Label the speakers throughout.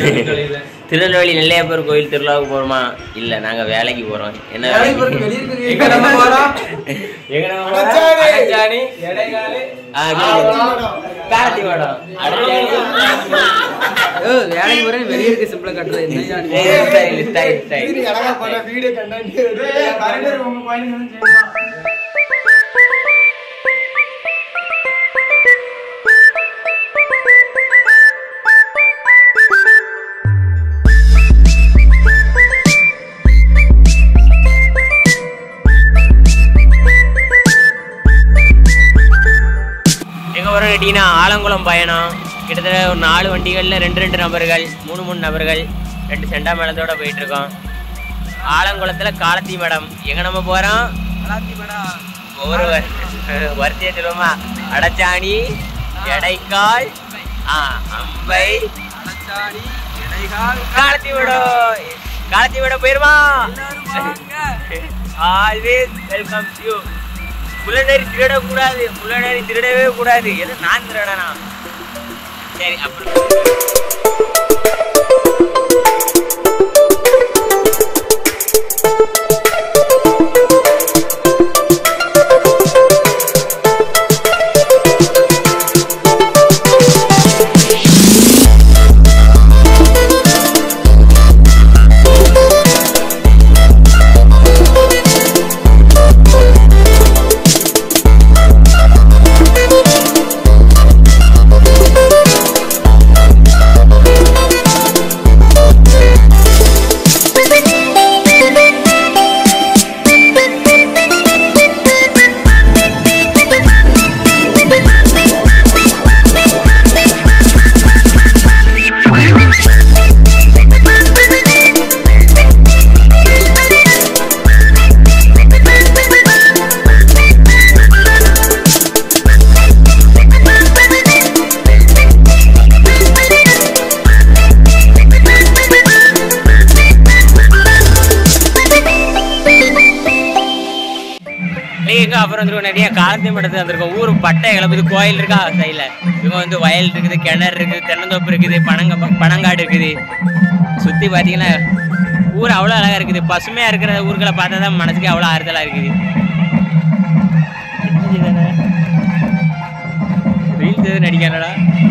Speaker 1: திருநெல்வேலியில.
Speaker 2: திருநெல்வேலி நெல்லையப்பர் கோயில் திருவிழாவுக்கு போறோமா இல்ல நாங்க வேலைக்கு போறோம் என்ன
Speaker 3: வேலைக்கு போறதுக்கு
Speaker 2: வேலைக்கு?
Speaker 3: வெளிய இருக்கிற
Speaker 1: எங்க நம்ம போறோம்?
Speaker 2: எங்க நம்ம போறோம்?
Speaker 1: அடைச்சாணி, எடைகாலு,
Speaker 2: ஆ, கேக்குது. கார்த்தி மேடம் அடைச்சாணி.
Speaker 3: ஓ, வேலைக்கு போறேன் வெளிய இருக்க சிம்பிளா கட்டுறது என்ன
Speaker 2: ஸ்டைல், ஸ்டைல், ஸ்டைல், ஸ்டைல்.
Speaker 1: ஏய், கரண்டர் உங்க பையனுக்கு வந்து செய்வான்.
Speaker 2: எங்க போறோம் கேட்டீங்கன்னா ஆலங்குளம் பயணம் கிட்டத்தட்ட ஒரு நாலு வண்டிகள்ல ரெண்டு ரெண்டு நபர்கள் மூணு மூணு நபர்கள் ரெண்டு செண்டா மேளத்தோட போயிட்டு இருக்கோம் ஆலங்குளத்துல காலத்தி மடம் எங்க நம்ம போறோம் ஒவ்வொரு வ- வரிசையை சொல்லுவோமா அடச்சாணி எடைக்கால் ஆ, அம்பை காலத்தி விடம் காலத்தி விடம் போயிருமா ஆல்வேஸ் வெல்கம் யூ புலனரி திருடக்கூடாது புலனரி திருடவே கூடாது எது நான் திருடனா சரி அப்புறம் நீங்க அப்புறம் வந்துருக்கோம் நிறைய காலத்தி மடத்துக்கு வந்திருக்கோம் ஊர் பட்டை கிளம்புது கோயில் இருக்கா சைடில் இவங்க வந்து வயல் இருக்குது கிணறு இருக்குது தென்னந்தோப்பு இருக்குது பனங்க பனங்காடு இருக்குது சுற்றி பார்த்தீங்கன்னா ஊர் அவ்வளோ அழகா இருக்குது பசுமையாக இருக்கிற ஊர்களை பார்த்தா தான் மனசுக்கு அவ்வளோ ஆறுதலாக இருக்குது ரீல்ஸ் எதுவும் நடிக்கானடா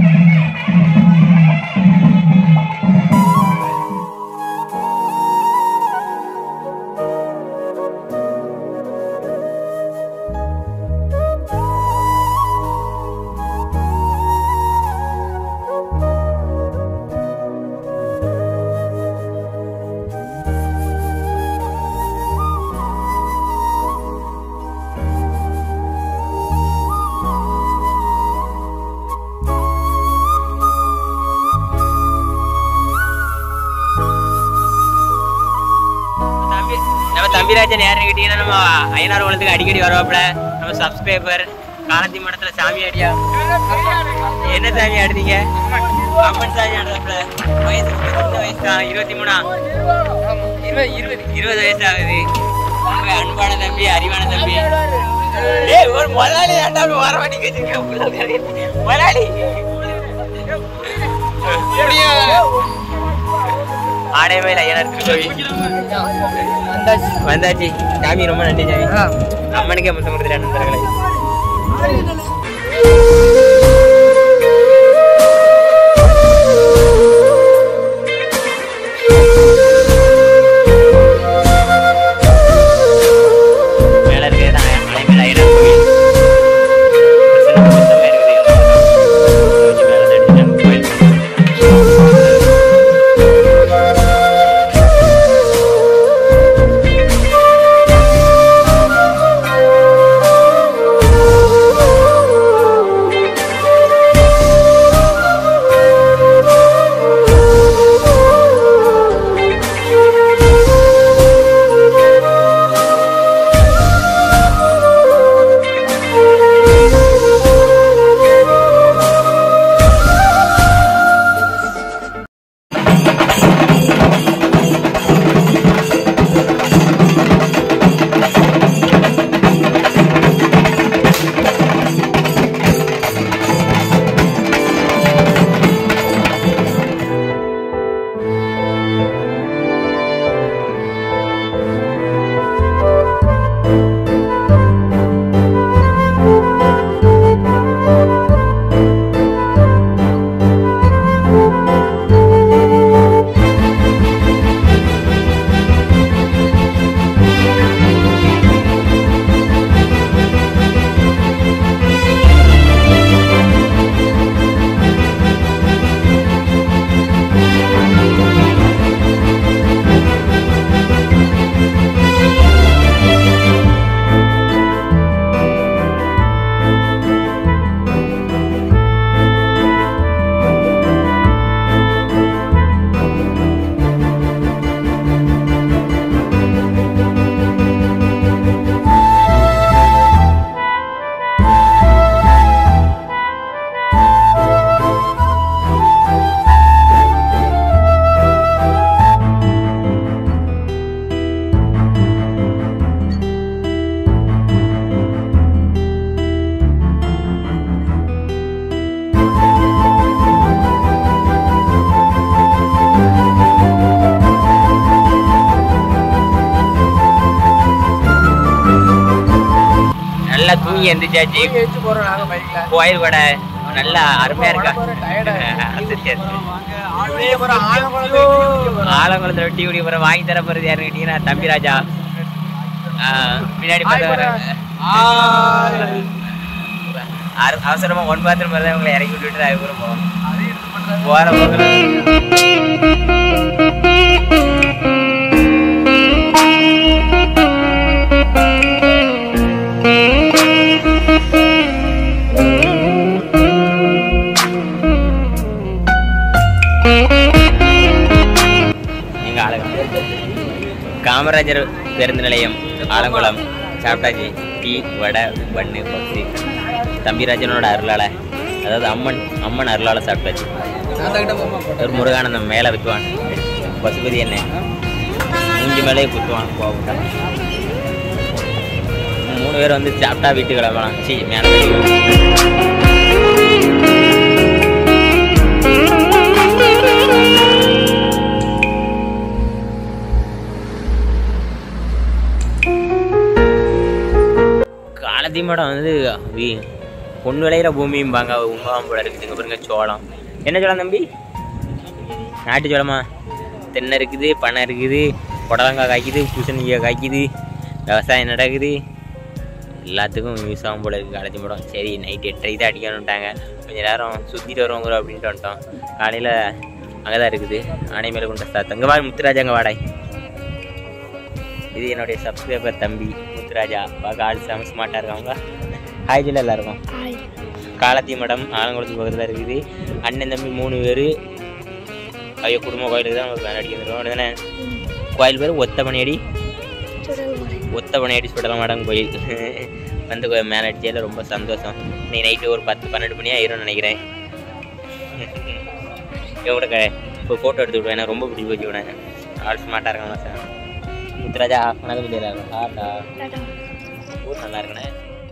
Speaker 2: தம்பி நம்ம தம்பிராஜன் யாருன்னு கேட்டீங்கன்னா நம்ம ஐயனார் குளத்துக்கு அடிக்கடி வருவாப்புல நம்ம சப்ஸ்கிரைபர் காலத்தி மடத்துல சாமி ஆடியா என்ன சாமி ஆடுறீங்க அம்மன் சாமி ஆடுறாப்புல வயசு ரொம்ப சின்ன வயசு தான் இருபத்தி மூணா இருபது இருபது இருபது வயசு ஆகுது ரொம்ப அன்பான தம்பி அறிவான தம்பி ஏய் ஒரு முதலாளி ஏன்டா இப்படி வர வண்டி வச்சிருக்க முதலாளி ஆடைவேல ஐயனார் திருக்கோவில் வந்தாச்சு சாமி ரொம்ப நன்றி சாமி அம்மனுக்கே முத்தம் கொடுத்துட்டேன் நண்பர்களை மேல இருக்கிறது தான் மலை மேல ஐயனார் கோவில் ஒரு சின்ன முத்தமே இருக்குது வச்சு மேல அடிச்சுட்டாங்க கோயில் நல்லா தூங்கி எந்திரிச்சாச்சு
Speaker 1: எச்சு போறோம் நாங்க பைக்ல
Speaker 2: கோயில் கூட நல்லா அருமையா இருக்கா
Speaker 1: Tired
Speaker 2: அது சரி.
Speaker 1: ஆயிடுச்சு
Speaker 2: ஆலங்குளத்துல டீ குடி போற வாங்கி தர போறது யாருன்னு கேட்டீங்கன்னா தம்பி ராஜா ஆ, பின்னாடி பார்த்தா வர அர- அவசரமா ஒன் பாத்திரம் மாதிரி உங்களை இறக்கி விட்டுட்டு அதுக்கப்புறம் போவோம் போற போகிற எங்க ஆலங்குளம் காமராஜர் பேருந்து நிலையம் ஆலங்குளம் சாப்பிட்டாச்சு டீ வடை பண்ணு பப்ஸி தம்பிராஜனோட அருளால அதாவது அம்மன் அம்மன் அருளால சாப்பிட்டாச்சு ஒரு முருகானந்தம் மேலே வித்துவான் பசுபதி என்ன மூஞ்சி மேலே குத்துவான் கோவப்பட்டான் மூணு பேர் வந்து சாப்பிட்டா வீட்டுக்கு கிளம்பலாம் சி மேலே காலத்தி மடம் வந்து வி- பொன் விளையிற பூமியும்பாங்க உண்மைதான் போல இருக்குது இங்கே பாருங்க சோளம் என்ன சோளம் தம்பி நாட்டு சோளமா தென்னை இருக்குது பனை இருக்குது புடலங்காய் காய்க்குது பூசணிக்காய் காய்க்குது விவசாயம் நடக்குது எல்லாத்துக்கும் யூஸ் ஆகும் போல இருக்குது காலேஜ் மடம் சரி நைட் எட்டரை தான் அடிக்கணுன்ட்டாங்க கொஞ்ச நேரம் சுற்றிட்டு வருவோங்கிற அப்படின்ட்டு வந்துட்டோம் காலையில் அங்கே தான் இருக்குது ஆனை மேலே கொண்ட சாத்து அங்கே வாடை முத்துராஜா அங்கே வாடை இது என்னுடைய சப்ஸ்கிரைபர் தம்பி முத்துராஜா பார்க்க ஆள் செம ஸ்மார்ட்டாக இருக்காங்க ஹாய் ஜில்ல எல்லாருக்கும் காலத்தி மடம் ஆலங்குளத்துக்கு பக்கத்தில் இருக்குது அண்ணன் தம்பி மூணு பேர் ஐயோ குடும்ப கோயிலுக்கு தான் நம்ம வேலை அடிக்க வந்துடுவோம் தானே கோயில் பேர் ஒத்த பணியடி ஒத்த பணியடி சுடலமாடம் கோயில் வந்து கோ- மேலே அடிச்சதில் ரொம்ப சந்தோஷம் இன்னைக்கு நைட்டு ஒரு பத்து பன்னெண்டு மணி ஆயிரும்னு நினைக்கிறேன் இவங்க கூட இப்போ ஃபோட்டோ எடுத்து விடுவேன் எனக்கு ரொம்ப பிடிச்சி போச்சு விட ஆள் ஸ்மார்ட்டாக இருக்காங்க சார் முத்துராஜா வணக்கம் இல்லையா ஆட்டா ஊர் நல்லா இருக்குண்ணே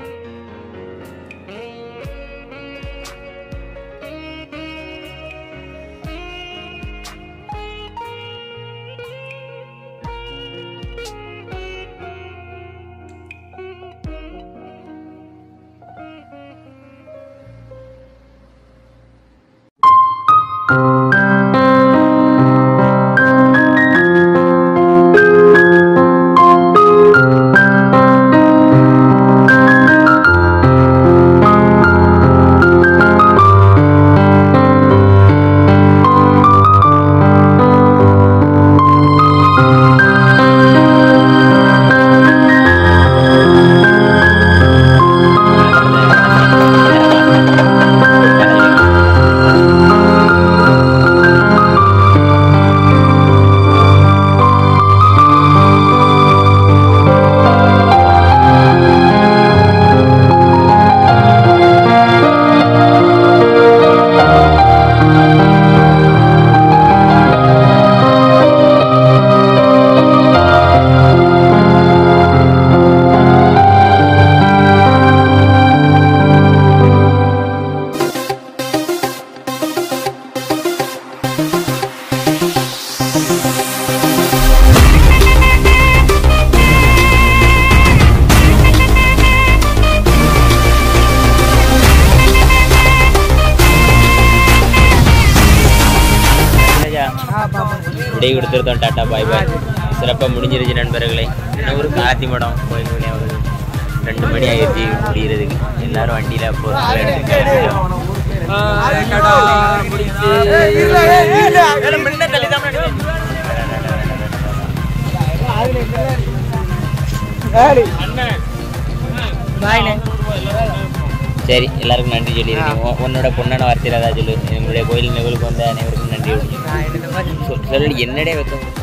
Speaker 2: ராஜா விடை கொடுத்துருந்தோம் டாட்டா பாய் பாய் சிறப்பாக முடிஞ்சிருச்சு நண்பர்களே இன்னும் ஒரு காத்தி மடம் கோயில் வழியா வருது ரெண்டு மணி ஆயிடுச்சு முடிகிறதுக்கு எல்லாரும் வண்டியில் போகிறோம் சரி எல்லாருக்கும் நன்றி சொல்லியிருக்கேன் உன்- உன்னோட பொண்ணான வார்த்தையில் ஏதாவது சொல்லு எங்களுடைய கோயில் நிகழ்வுக்கு வந்த அனைவருக்கும் நன்றி சொல்லு. சொல் சொல்லு என்னடே வைக்க